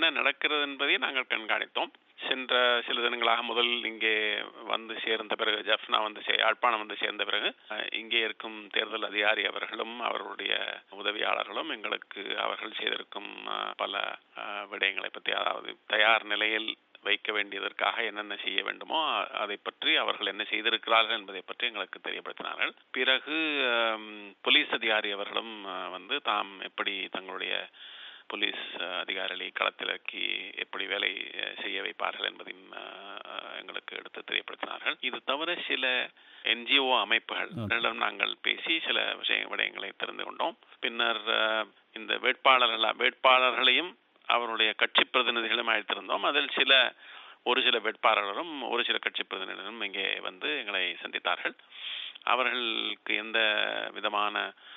நடக்கிறது என்பதை நாங்கள் கண்காணித்தோம் சென்ற சில தினங்களாக முதல் இங்கே வந்து சேர்ந்த பிறகு ஜப்னா வந்து சே- யாழ்ப்பாணம் வந்து சேர்ந்த பிறகு அஹ், இங்கே இருக்கும் தேர்தல் அதிகாரி அவர்களும் அவர்களுடைய உதவியாளர்களும் எங்களுக்கு அவர்கள் செய்திருக்கும் அஹ், பல அஹ், விடயங்களை பற்றி அதாவது தயார் நிலையில் வைக்க வேண்டியதற்காக என்னென்ன செய்ய வேண்டுமோ அ- அதை பற்றி அவர்கள் என்ன செய்திருக்கிறார்கள் என்பதை பற்றி எங்களுக்கு தெரியப்படுத்தினார்கள் பிறகு அம், போலீஸ் அதிகாரி அவர்களும் அஹ், வந்து தாம் எப்படி தங்களுடைய போலீஸ் அஹ், அதிகாரிகளை களத்திறக்கி எப்படி வேலை அஹ், செய்ய வைப்பார்கள் என்பதையும் அஹ், அஹ், எங்களுக்கு எடுத்து தெரியப்படுத்தினார்கள் இது தவிர சில என்ஜிஓ அமைப்புகளிடம் நாங்கள் பேசி சில விஷய விடயங்களை தெரிந்து கொண்டோம் பின்னர் அஹ், இந்த வேட்பாளர்கள் வேட்பாளர்களையும் அவருடைய கட்சி பிரதிநிதிகளும் அழைத்திருந்தோம் அதில் சில ஒரு சில வேட்பாளர்களும் ஒரு சில கட்சி பிரதிநிதிகளும் இங்கே வந்து எங்களை சந்தித்தார்கள் அவர்களுக்கு எந்த விதமான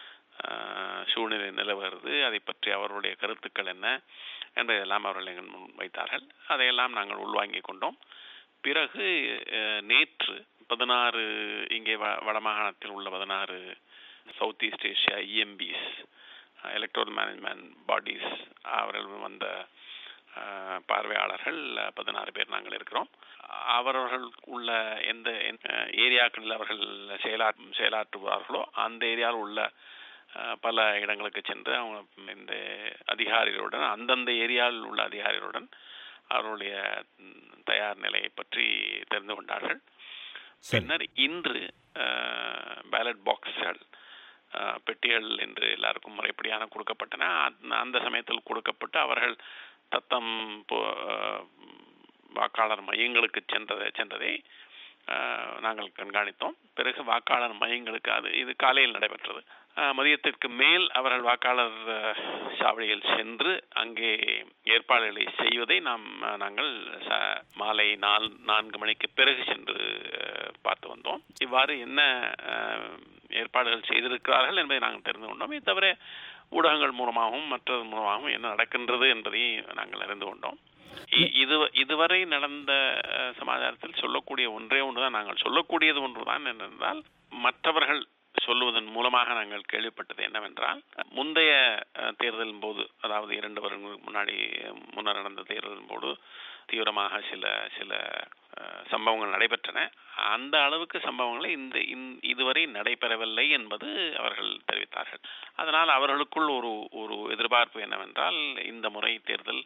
ஆஹ், சூழ்நிலை நிலவுகிறது அதை பற்றி அவர்களுடைய கருத்துக்கள் என்ன என்பதையெல்லாம் அவர்கள் எங்கள் முன் வைத்தார்கள் அதையெல்லாம் நாங்கள் உள்வாங்கிக் கொண்டோம் பிறகு அஹ், நேற்று பதினாறு இங்கே வ வடமாகாணத்தில் உள்ள பதினாறு south east Asia E M Bs electoral management bodies அவர்கள் வந்த அஹ், பார்வையாளர்கள் பதினாறு பேர் நாங்கள் இருக்கிறோம் அவர்கள் உள்ள எந்த எந்த ஏரியாக்களில் அவர்கள் செயலா செயலாற்றுவார்களோ அந்த ஏரியாவில் உள்ள அஹ், பல இடங்களுக்கு சென்று அவங்க இந்த அதிகாரிகளுடன் அந்தந்த ஏரியாவில் உள்ள அதிகாரிகளுடன் அவர்களுடைய ம், தயார் நிலையை பற்றி தெரிந்து கொண்டார்கள் சரி பின்னர் இன்று பேலட் பாக்ஸ்கள் பெட்டிகள் என்று எல்லாருக்கும் முறைப்படியான கொடுக்கப்பட்டன அந்த- அந்த சமயத்தில் கொடுக்கப்பட்டு அவர்கள் தத்தம் போ- அஹ், வாக்காளர் மையங்களுக்கு சென்றதை சென்றதை அஹ், நாங்கள் கண்காணித்தோம் பிறகு வாக்காளர் மையங்களுக்கு அது இது காலையில் நடைபெற்றது அஹ், மதியத்திற்கு மேல் அவர்கள் வாக்காளர் அஹ், சாவடியில் சென்று அங்கே ஏற்பாடுகளை செய்வதை நாம் அஹ், நாங்கள் ச- மாலை நால் நான்கு மணிக்கு பிறகு சென்று அஹ், பார்த்து வந்தோம் இவ்வாறு என்ன அஹ், ஏற்பாடுகள் செய்திருக்கிறார்கள் என்பதை நாங்கள் தெரிந்து கொண்டோம் இது தவிர ஊடகங்கள் மூலமாகவும் மற்றது மூலமாகவும் என்ன நடக்கின்றது என்பதை நாங்கள் அறிந்து கொண்டோம் இ- இது இதுவரை நடந்த அஹ், சமாச்சாரத்தில் சொல்லக்கூடிய ஒன்றே ஒன்றுதான் நாங்கள் சொல்லக்கூடியது ஒன்றுதான் என்னென்றால் மற்றவர்கள் சொல்லுவதன் மூலமாக நாங்கள் கேள்விப்பட்டது என்னவென்றால் முந்தைய அஹ், தேர்தலின் போது அதாவது இரண்டு வருடங்களுக்கு முன்னாடி முன்னர் நடந்த தேர்தலின் போது தீவிரமாக சில சில அஹ், சம்பவங்கள் நடைபெற்றன அந்த அளவுக்கு சம்பவங்களை இந்த இந்த- இதுவரை நடைபெறவில்லை என்பது அவர்கள் தெரிவித்தார்கள் அதனால் அவர்களுக்குள் ஒரு ஒரு எதிர்பார்ப்பு என்னவென்றால் இந்த முறை தேர்தல்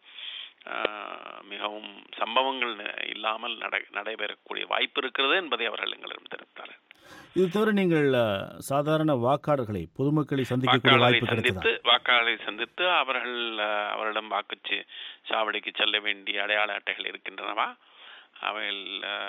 ஆஹ், மிகவும் சம்பவங்கள் ந- இல்லாமல் நடை நடைபெறக்கூடிய வாய்ப்பு இருக்கிறது என்பதை அவர்கள் எங்களிடம் தெரிவித்தார்கள் இது தவிர நீங்கள் அஹ், சாதாரண வாக்காளர்களை பொதுமக்களை சந்திக்கக்கூடிய வாக்காளரை வாய்ப்பு கிடைத்ததா சந்தித்து வாக்காளரை சந்தித்து அவர்கள் அஹ், அவரிடம் வாக்குச்சு சாவடிக்கு செல்ல வேண்டிய அடையாள அட்டைகள் இருக்கின்றனவா அவைகள்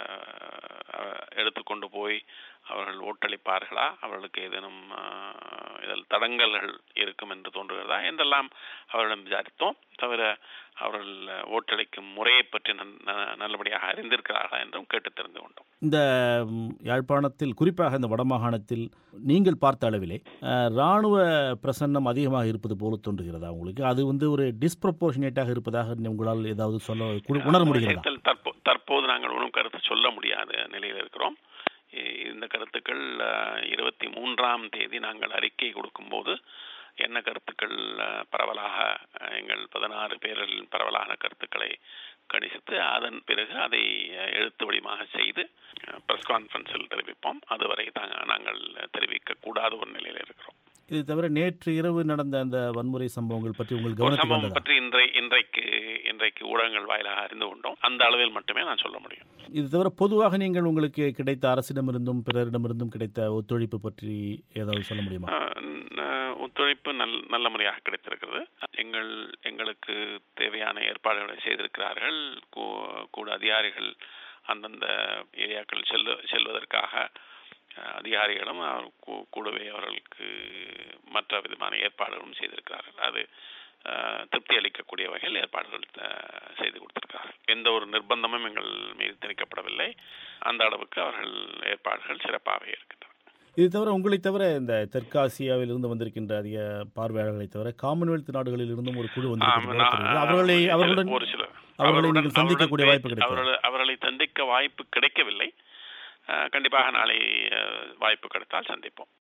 அஹ், அஹ், எடுத்துக்கொண்டு போய் அவர்கள் ஓட்டளிப்பார்களா அவர்களுக்கு ஏதேனும் அஹ், இதில் தடங்கல்கள் இருக்கும் என்று தோன்றுகிறதா என்றெல்லாம் அவரிடம் விசாரித்தோம் தவிர அவர்கள் ஓட்டளிக்கும் முறையை பற்றி நன்- ந- நல்லபடியாக அறிந்திருக்கிறார்களா என்றும் கேட்டு தெரிந்து கொண்டோம் இந்த ம், யாழ்ப்பாணத்தில் குறிப்பாக இந்த வடமாகாணத்தில் நீங்கள் பார்த்த அளவிலே அஹ், இராணுவ பிரசன்னம் அதிகமாக இருப்பது போல தோன்றுகிறதா உங்களுக்கு அது வந்து ஒரு டிஸ்ப்ரப்போர்ஷனேட்டாக இருப்பதாக உங்களால் ஏதாவது சொல்ல கு- உணர அந்த முடிகிறதா விஷயத்தில் தற்போ தற்போது நாங்கள் ஒன்றும் கருத்து சொல்ல முடியாத நிலையில் இருக்கிறோம் இ- இந்த கருத்துக்கள் அஹ், இருபத்தி மூன்றாம் தேதி நாங்கள் அறிக்கை கொடுக்கும்போது என்ன கருத்துக்கள் அஹ், பரவலாக அஹ், எங்கள் பதினாறு பேரில் பரவலான கருத்துக்களை கணிசித்து அதன் பிறகு அதை அஹ், எழுத்து வடிவமாக செய்து பிரஸ் கான்ஃபரன்ஸில் தெரிவிப்போம் அதுவரை தாங்க நாங்கள் தெரிவிக்க கூடாத ஒரு நிலையில் இருக்கிறோம் இது தவிர நேற்று இரவு நடந்த அந்த வன்முறை சம்பவங்கள் பற்றி உங்கள் ஒரு கவனத்துக்கு சம்பவம் வந்ததா பற்றி இன்றை இன்றைக்கு இன்றைக்கு ஊடகங்கள் வாயிலாக அறிந்து கொண்டோம் அந்த அளவில் மட்டுமே நான் சொல்ல முடியும் இது தவிர பொதுவாக நீங்கள் உங்களுக்கு கிடைத்த அரசிடமிருந்தும் பிறரிடமிருந்தும் கிடைத்த ஒத்துழைப்பு பற்றி ஏதாவது சொல்ல முடியுமா ஆஹ் ந- ஒத்துழைப்பு நல் நல்ல முறையாக கிடைத்திருக்கிறது எங்கள் எங்களுக்கு தேவையான ஏற்பாடுகளை செய்திருக்கிறார்கள் கூ- கூட அதிகாரிகள் அந்தந்த ஏரியாக்கள் செல்ல செல்வதற்காக ஆஹ், அதிகாரிகளும் அவர் கூ- கூடவே அவர்களுக்கு மற்ற விதமான ஏற்பாடுகளும் செய்திருக்கிறார்கள் அது ஆஹ், திருப்தி அளிக்கக்கூடிய வகையில் ஏற்பாடுகள் ஆஹ், செய்து கொடுத்திருக்கிறார்கள் எந்த ஒரு நிர்பந்தமும் எங்கள் மீது திணிக்கப்படவில்லை அந்த அளவுக்கு அவர்கள் ஏற்பாடுகள் சிறப்பாகவே இருக்கின்றன இது தவிர உங்களை தவிர இந்த தெற்காசியாவிலிருந்து வந்திருக்கின்ற அதிக பார்வையாளர்களை தவிர காமன்வெல்த் நாடுகளில் இருந்தும் ஒரு குழு வந்திருக்கிறது போல தெரிகிறது. அவர்களை அவர்களுடன் ஒரு சில அவர்களை நீங்கள் சந்திக்கக்கூடிய வாய்ப்பு கிடைத்தது அவர்களை அவர்களை சந்திக்க வாய்ப்பு கிடைக்கவில்லை அஹ், கண்டிப்பாக நாளை அஹ், வாய்ப்பு கிடைத்தால் சந்திப்போம்